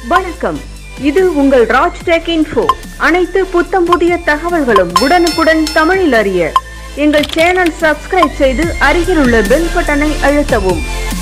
வணக்கம் இது உங்கள் ராஜ் டெக் இன்ஃபோ அனைத்து புத்தம் புதிய தகவல்களும் உடனுக்குடன் தமிழில் அறிய எங்கள் சேனல் சப்ஸ்கிரைப் செய்து அருகில் உள்ள பெல் பட்டனை அழுத்தவும்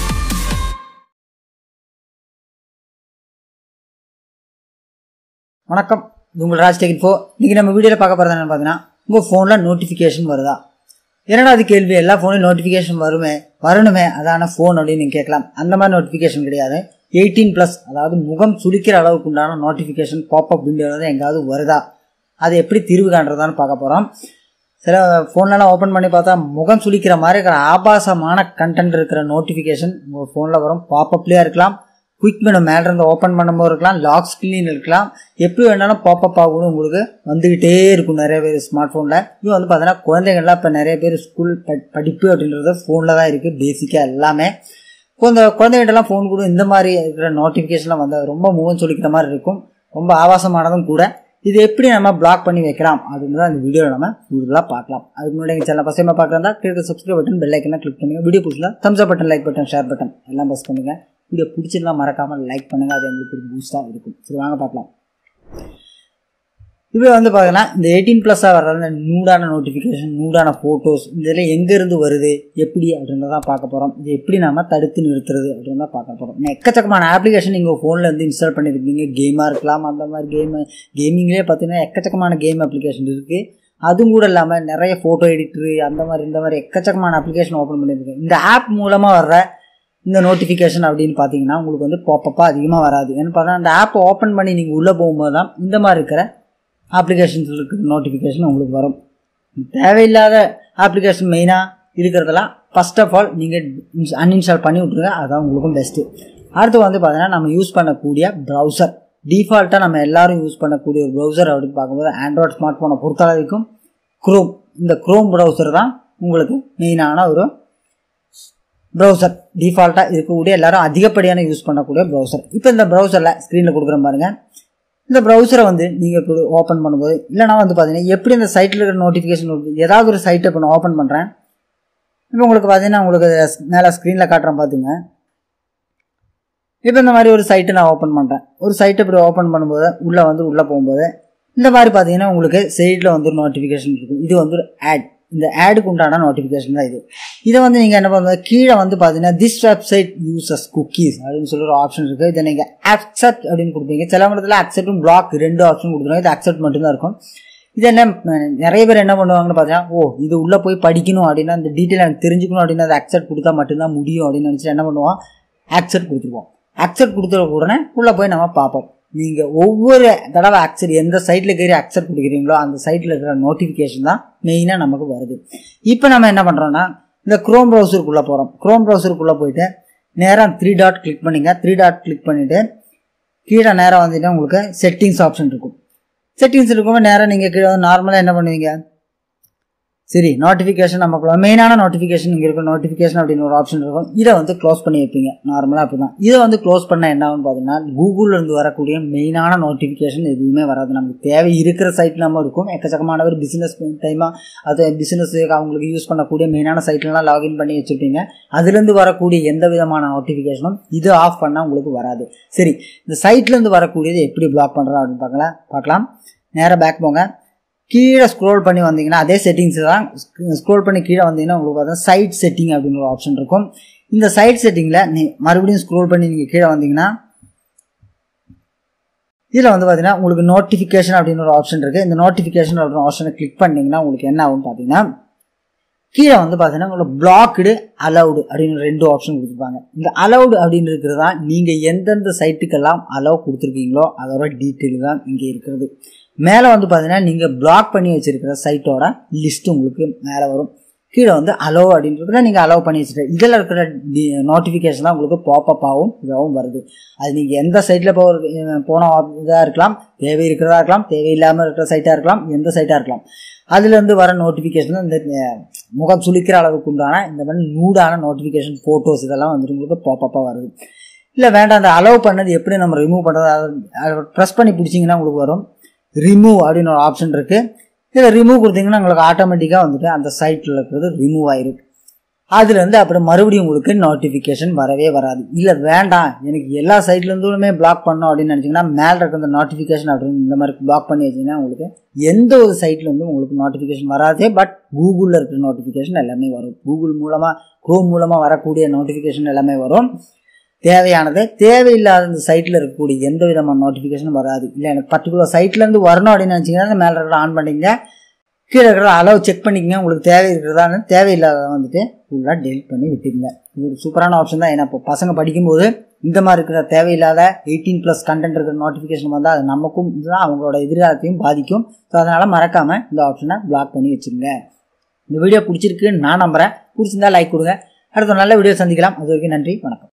வணக்கம் இது உங்கள் ராஜ் டெக் இன்ஃபோ இன்றைக்கி நம்ம வீடியோவில் பார்க்க போகிறது என்னன்னு பார்த்தீங்கன்னா உங்கள் ஃபோனில் நோட்டிஃபிகேஷன் வருதா இரண்டாவது கேள்வி எல்லா ஃபோன்லையும் நோட்டிஃபிகேஷன் வருமே வரணுமே அதான ஃபோன் அப்படின்னு நீங்கள் கேட்கலாம் அந்த மாதிரி நோட்டிஃபிகேஷன் கிடையாது எயிட்டீன் ப்ளஸ் அதாவது முகம் சுளிக்கிற அளவுக்கு உண்டான நோட்டிஃபிகேஷன் பாப்அப் விண்டோவில் எங்காவது வருதா அது எப்படி தீர்வு காண்றதான்னு பார்க்க போகிறோம் சில ஃபோன்லலாம் ஓப்பன் பண்ணி பார்த்தா முகம் சுளிக்கிற மாதிரி இருக்கிற ஆபாசமான கண்டென்ட் இருக்கிற நோட்டிஃபிகேஷன் உங்கள் ஃபோனில் வரும் பாப்பப்லேயே இருக்கலாம் குயிக் மெனு மேலே இருந்து ஓப்பன் பண்ணும்போது இருக்கலாம் லாக் ஸ்க்ரீன் இருக்கலாம் எப்படி வேணாலும் பாப்பப் ஆகணும் உங்களுக்கு வந்துக்கிட்டே இருக்கும் நிறைய பேர் ஸ்மார்ட் ஃபோனில் இது வந்து பார்த்தீங்கன்னா குழந்தைகள்லாம் இப்போ நிறைய பேர் ஸ்கூல் படிப்பு அப்படின்றது ஃபோனில் தான் இருக்குது பேசிக்காக எல்லாமே இந்த குழந்தைகிட்டலாம் ஃபோன் கூட இந்த மாதிரி இருக்கிற நோட்டிஃபிகேஷன்லாம் வந்து ரொம்ப முகம் சொல்லிக்கிற மாதிரி இருக்கும் ரொம்ப ஆபாசமானதும் கூட இது எப்படி நம்ம பிளாக் பண்ணி வைக்கலாம் அப்படின்னு தான் இந்த வீடியோவில் நம்ம கூடுதலாக பார்க்கலாம் அதுக்கு முன்னாடி எங்கள் சேனல் பசங்க பார்க்குறதா கீழே சப்ஸ்கிரைப் பட்டன் பெல் ஐக்கனை கிளிக் பண்ணுங்கள் வீடியோ பிடிச்சல thumbs button like button share button எல்லாம் ப்ரெஸ் பண்ணுங்கள் வீடியோ பிடிச்சிருந்தா மறக்காமல் லைக் பண்ணுங்கள் அது எங்களுக்கு ஒரு பூஸ்ட்டாக இருக்கும் சரி வாங்க பார்க்கலாம் இப்போ வந்து பார்த்தீங்கன்னா இந்த எயிட்டீன் ப்ளஸ்ஸாக வர்றது இந்த நூடான நோட்டிஃபிகேஷன் நூடான ஃபோட்டோஸ் இதெல்லாம் எங்கேருந்து வருது எப்படி அப்படின்றதான் பார்க்க போகிறோம் இது எப்படி நம்ம தடுத்து நிறுத்துறது அப்படின்னு தான் பார்க்க போகிறோம் எக்கச்சக்கமான ஆப்ளிகேஷன் நீங்கள் ஃபோனில் இருந்து இன்ஸ்டால் பண்ணியிருக்கீங்க கேமாக இருக்கலாம் அந்த மாதிரி கேம் கேமிங்லேயே பார்த்தீங்கன்னா எக்கச்சக்கமான கேம் அப்ளிகேஷன் இருக்குது அதுவும் கூட இல்லாமல் நிறைய ஃபோட்டோ எடிட்டரு அந்த மாதிரி இந்த மாதிரி எக்கச்சக்கமான அப்ளிகேஷன் ஓப்பன் பண்ணியிருக்கேன் இந்த ஆப் மூலமாக வர்ற இந்த நோட்டிஃபிகேஷன் அப்படின்னு பார்த்தீங்கன்னா உங்களுக்கு வந்து பாப்பப்பாக அதிகமாக வராது ஏன்னு பார்த்தா அந்த ஆப்பை ஓப்பன் பண்ணி நீங்கள் உள்ளே போகும்போது தான் இந்த மாதிரி இருக்கிற அப்ளிகேஷன்ஸ் இருக்கிற நோட்டிஃபிகேஷன் உங்களுக்கு வரும் தேவையில்லாத அப்ளிகேஷன் மெயினாக இருக்கிறதெல்லாம் ஃபஸ்ட் ஆஃப் ஆல் நீங்கள் அன்இன்ஸ்டால் பண்ணி விட்ருங்க அதுதான் உங்களுக்கும் பெஸ்ட்டு அடுத்து வந்து பார்த்தீங்கன்னா நம்ம யூஸ் பண்ணக்கூடிய ப்ரௌசர் டிஃபால்ட்டாக நம்ம எல்லாரும் யூஸ் பண்ணக்கூடிய ஒரு ப்ரௌசர் அப்படின்னு பார்க்கும்போது ஆண்ட்ராய்ட் ஸ்மார்ட் ஃபோனை பொறுத்தளவுக்கும் க்ரோம் இந்த க்ரோம் ப்ரௌசர் தான் உங்களுக்கு மெயினான ஒரு ப்ரௌசர் டிஃபால்ட்டாக இருக்கக்கூடிய எல்லாரும் அதிகப்படியான யூஸ் பண்ணக்கூடிய ப்ரௌசர் இப்போ இந்த ப்ரௌசரில் ஸ்க்ரீனில் கொடுக்குற பாருங்க இந்த ப்ரௌசரை வந்து நீங்கள் இப்போ ஓப்பன் பண்ணும்போது இல்லைனா வந்து பார்த்தீங்கன்னா எப்படி இந்த சைட்டில் இருக்கிற நோட்டிஃபிகேஷன் ஏதாவது ஒரு சைட்டை இப்போ நான் ஓப்பன் பண்ணுறேன் இப்போ உங்களுக்கு பார்த்தீங்கன்னா உங்களுக்கு மேலே ஸ்க்ரீனில் காட்டுறேன் பார்த்துங்க இப்போ இந்த மாதிரி ஒரு சைட்டை நான் ஓப்பன் பண்ணுறேன் ஒரு சைட்டை இப்படி ஓப்பன் பண்ணும்போது உள்ளே வந்து உள்ளே போகும்போது இந்த மாதிரி பார்த்தீங்கன்னா உங்களுக்கு சைடில் வந்து ஒரு நோட்டிஃபிகேஷன் இருக்கும் இது வந்து ஒரு ஆட் இந்த ஆடுக்கு உண்டான நோட்டிஃபிகேஷன் தான் இது இதை வந்து நீங்கள் என்ன பண்ணுறது கீழே வந்து பார்த்தீங்கன்னா திஸ் வெப்சைட் யூசஸ் குக்கீஸ் அப்படின்னு சொல்லி ஒரு ஆப்ஷன் இருக்குது இதை நீங்கள் அக்செப்ட் அப்படின்னு கொடுப்பீங்க சில இடத்துல அக்செப்டும் பிளாக் ரெண்டு ஆப்ஷன் கொடுத்துருவாங்க இது அக்செப்ட் மட்டும்தான் இருக்கும் இது என்ன நிறைய பேர் என்ன பண்ணுவாங்கன்னு பார்த்தீங்கன்னா ஓ இது உள்ளே போய் படிக்கணும் அப்படின்னா இந்த டீட்டெயில் எனக்கு தெரிஞ்சுக்கணும் அப்படின்னா அதை அக்செப்ட் கொடுத்தா மட்டும்தான் முடியும் அப்படின்னு நினச்சிட்டு என்ன பண்ணுவோம் அக்செப்ட் கொடுத்துருவோம் அக்செப்ட் கொடுத்துற உடனே உள்ளே போய் நம்ம பார்ப்போம் நீங்கள் ஒவ்வொரு தடவை அக்செப்ட் எந்த சைட்டில் கீறி அக்செப்ட் கொடுக்குறீங்களோ அந்த சைட்டில் இருக்கிற நோட்டிஃபிகேஷன் தான் மெயினாக நமக்கு வருது இப்போ நம்ம என்ன பண்ணுறோன்னா இந்த க்ரோம் ப்ரௌசருக்குள்ளே போகிறோம் க்ரோம் ப்ரௌசருக்குள்ளே போயிட்டு நேராக த்ரீ டாட் கிளிக் பண்ணிங்க த்ரீ டாட் கிளிக் பண்ணிவிட்டு கீழே நேராக வந்துட்டு உங்களுக்கு செட்டிங்ஸ் ஆப்ஷன் இருக்கும் செட்டிங்ஸ் இருக்கும்போது நேராக நீங்கள் கீழே வந்து நார்மலாக என்ன பண்ணுவீங்க சரி நோட்டிஃபிகேஷன் நமக்கு மெயினான நோட்டிஃபிகேஷன் இங்கே இருக்கும் நோட்டிஃபிகேஷன் அப்படின்னு ஒரு ஆப்ஷன் இருக்கும் இதை வந்து க்ளோஸ் பண்ணி வைப்பீங்க நார்மலாக அப்படி தான் இதை வந்து க்ளோஸ் பண்ண என்ன ஆகும்னு பார்த்தீங்கன்னா கூகுளில் இருந்து வரக்கூடிய மெயினான நோட்டிஃபிகேஷன் எதுவுமே வராது நமக்கு தேவை இருக்கிற சைட் நம்ம இருக்கும் எக்கச்சக்கமானவர் பிஸ்னஸ் டைமாக அது பிஸ்னஸ் அவங்களுக்கு யூஸ் பண்ணக்கூடிய மெயினான சைட்லலாம் லாகின் பண்ணி வச்சுருப்பீங்க அதுலேருந்து வரக்கூடிய எந்த விதமான நோட்டிஃபிகேஷனும் இது ஆஃப் பண்ணால் உங்களுக்கு வராது சரி இந்த சைட்லேருந்து வரக்கூடியது எப்படி பிளாக் பண்ணுறோம் அப்படின்னு பார்க்கலாம் பார்க்கலாம் நேராக பேக் போங்க கீழே ஸ்க்ரோல் பண்ணி வந்தீங்கன்னா அதே செட்டிங்ஸ் தான் ஸ்க்ரோல் பண்ணி கீழே வந்தீங்கன்னா உங்களுக்கு பார்த்தா சைட் செட்டிங் அப்படின்னு ஒரு ஆப்ஷன் இருக்கும் இந்த சைட் செட்டிங்கில் நீ மறுபடியும் ஸ்க்ரோல் பண்ணி நீங்கள் கீழே வந்தீங்கன்னா இதில் வந்து பார்த்தீங்கன்னா உங்களுக்கு நோட்டிஃபிகேஷன் அப்படின்னு ஒரு ஆப்ஷன் இருக்குது இந்த நோட்டிஃபிகேஷன் அப்படின்னு ஆப்ஷனை கிளிக் பண்ணிங்கன்னா உங்களுக்கு என்ன ஆகும் பார்த்தீங்கன்னா கீழே வந்து பார்த்தீங்கன்னா உங்களுக்கு பிளாக்டு அலவுடு அப்படின்னு ரெண்டு ஆப்ஷன் கொடுத்துருப்பாங்க இந்த அலவுடு அப்படின்னு இருக்கிறது தான் நீங்கள் எந்தெந்த சைட்டுக்கெல்லாம் அலோவ் கொடுத்துருக்கீங்களோ அதோட டீட்டெயில் தான் இங்கே இருக்கிறது மேலே வந்து பார்த்தீங்கன்னா நீங்கள் பிளாக் பண்ணி வச்சுருக்கிற சைட்டோட லிஸ்ட் உங்களுக்கு மேலே வரும் கீழே வந்து அலோவ் அப்படின்றதுல நீங்கள் அலோவ் பண்ணி வச்சுட்டு இதில் இருக்கிற நோட்டிஃபிகேஷன் தான் உங்களுக்கு பாப்பப் ஆகும் இதாகவும் வருது அது நீங்கள் எந்த சைட்டில் போ போன இதாக இருக்கலாம் தேவை இருக்கிறதா இருக்கலாம் தேவையில்லாமல் இருக்கிற சைட்டாக இருக்கலாம் எந்த சைட்டாக இருக்கலாம் அதுலேருந்து வர நோட்டிஃபிகேஷன் இந்த முகம் சுளிக்கிற அளவுக்கு உண்டான இந்த மாதிரி நூடான நோட்டிஃபிகேஷன் ஃபோட்டோஸ் இதெல்லாம் வந்துட்டு உங்களுக்கு பாப்பப்பாக வருது இல்லை வேண்டாம் அந்த அலோவ் பண்ணது எப்படி நம்ம ரிமூவ் பண்ணுறது அதை ப்ரெஸ் பண்ணி பிடிச்சிங்கன்னா உங்களுக்கு வரும் ரிமூவ் அப்படின்னு ஒரு ஆப்ஷன் இருக்குது இதில் ரிமூவ் கொடுத்தீங்கன்னா உங்களுக்கு ஆட்டோமேட்டிக்காக வந்துட்டு அந்த சைட்டில் இருக்கிறது ரிமூவ் ஆயிருக்கு அதுலேருந்து அப்புறம் மறுபடியும் உங்களுக்கு நோட்டிஃபிகேஷன் வரவே வராது இல்லை வேண்டாம் எனக்கு எல்லா சைட்லேருந்துமே பிளாக் பண்ணோம் அப்படின்னு நினச்சிங்கன்னா மேலே இருக்க இந்த நோட்டிஃபிகேஷன் அப்படின்னு இந்த மாதிரி பிளாக் பண்ணி வச்சிங்கன்னா உங்களுக்கு எந்த ஒரு சைட்லேருந்தும் உங்களுக்கு நோட்டிஃபிகேஷன் வராது பட் கூகுளில் இருக்கிற நோட்டிஃபிகேஷன் எல்லாமே வரும் கூகுள் மூலமாக க்ரோம் மூலமாக வரக்கூடிய நோட்டிஃபிகேஷன் எல்லாமே வரும் தேவையானது தேவையில்லாத இந்த சைட்டில் இருக்கக்கூடிய எந்த விதமான நோட்டிஃபிகேஷனும் வராது இல்லை எனக்கு பர்டிகுலர் சைட்லேருந்து வரணும் அப்படின்னு நினச்சிங்கன்னா மேலே இருக்கிற ஆன் பண்ணிங்க கீழே இருக்கிற அளவு செக் பண்ணிக்கங்க உங்களுக்கு தேவை இருக்கிறதான்னு தேவையில்லாத வந்துட்டு ஃபுல்லாக டெலிட் பண்ணி விட்டுருங்க இது ஒரு சூப்பரான ஆப்ஷன் தான் ஏன்னா இப்போ பசங்க படிக்கும்போது இந்த மாதிரி இருக்கிற தேவையில்லாத எயிட்டீன் ப்ளஸ் கண்டென்ட் இருக்கிற நோட்டிஃபிகேஷன் வந்தால் அது நமக்கும் இதுதான் அவங்களோட எதிர்காலத்தையும் பாதிக்கும் ஸோ அதனால் மறக்காமல் இந்த ஆப்ஷனை பிளாக் பண்ணி வச்சுருங்க இந்த வீடியோ பிடிச்சிருக்குன்னு நான் நம்புகிறேன் பிடிச்சிருந்தா லைக் கொடுங்க அடுத்த நல்ல வீடியோ சந்திக்கலாம் அது வரைக்கும் நன்றி வணக்கம்